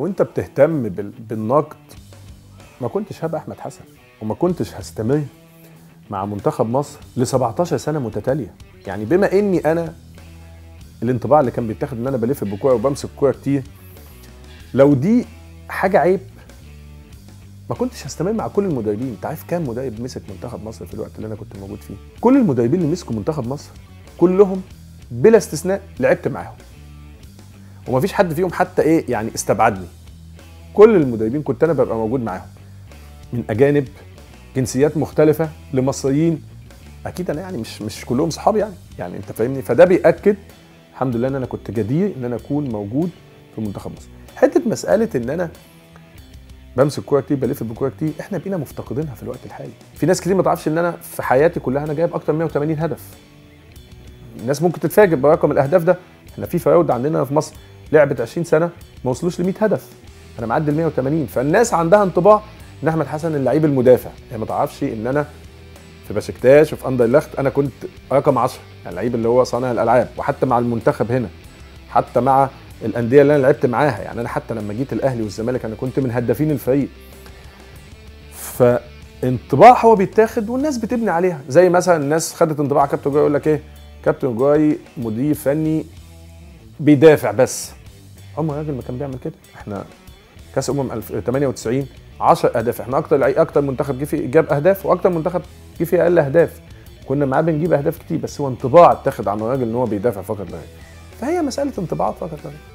لو انت بتهتم بال- بالنقد ما كنتش هبقى احمد حسن وما كنتش هستمر مع منتخب مصر ل 17 سنه متتاليه يعني بما اني انا الانطباع اللي كان بيتاخد ان انا بلف بالكوره وبمسك الكوره كتير لو دي حاجه عيب ما كنتش هستمر مع كل المدربين انت عارف كام مدرب مسك منتخب مصر في الوقت اللي انا كنت موجود فيه كل المدربين اللي مسكوا منتخب مصر كلهم بلا استثناء لعبت معاهم ومفيش حد فيهم حتى ايه يعني استبعدني كل المدربين كنت انا ببقى موجود معاهم من اجانب جنسيات مختلفه لمصريين اكيد انا يعني مش مش كلهم صحابي يعني يعني انت فاهمني فده بياكد الحمد لله ان انا كنت جدير ان انا اكون موجود في منتخب مصر حته مساله ان انا بمسك كوره كتير بلف بالكوره كتير احنا بقينا مفتقدينها في الوقت الحالي في ناس كتير ما تعرفش ان انا في حياتي كلها انا جايب اكتر من 180 هدف الناس ممكن تتفاجئ برقم الاهداف ده احنا في فراود عندنا في مصر لعبت 20 سنه ما وصلوش ل 100 هدف انا معدي ال 180 فالناس عندها انطباع ان احمد حسن اللعيب المدافع هي ما تعرفش ان انا في بشكتاش وفي اندرلخت انا كنت رقم 10 يعني اللعيب اللي هو صانع الالعاب وحتى مع المنتخب هنا حتى مع الانديه اللي انا لعبت معاها يعني انا حتى لما جيت الاهلي والزمالك انا كنت من هدافين الفريق فانطباع هو بيتاخد والناس بتبني عليها زي مثلا الناس خدت انطباع كابتن جوي يقول لك ايه كابتن جوي مدير فني بيدافع بس عمر راجل ما كان بيعمل كده احنا كاس امم 98 10 اهداف احنا اكتر لعيب اكتر منتخب جه فيه جاب اهداف واكتر منتخب جه فيه اقل اهداف كنا معاه بنجيب اهداف كتير بس هو انطباع اتاخد عن الراجل ان هو بيدافع فقط لا غير فهي مساله انطباعات فقط لا غير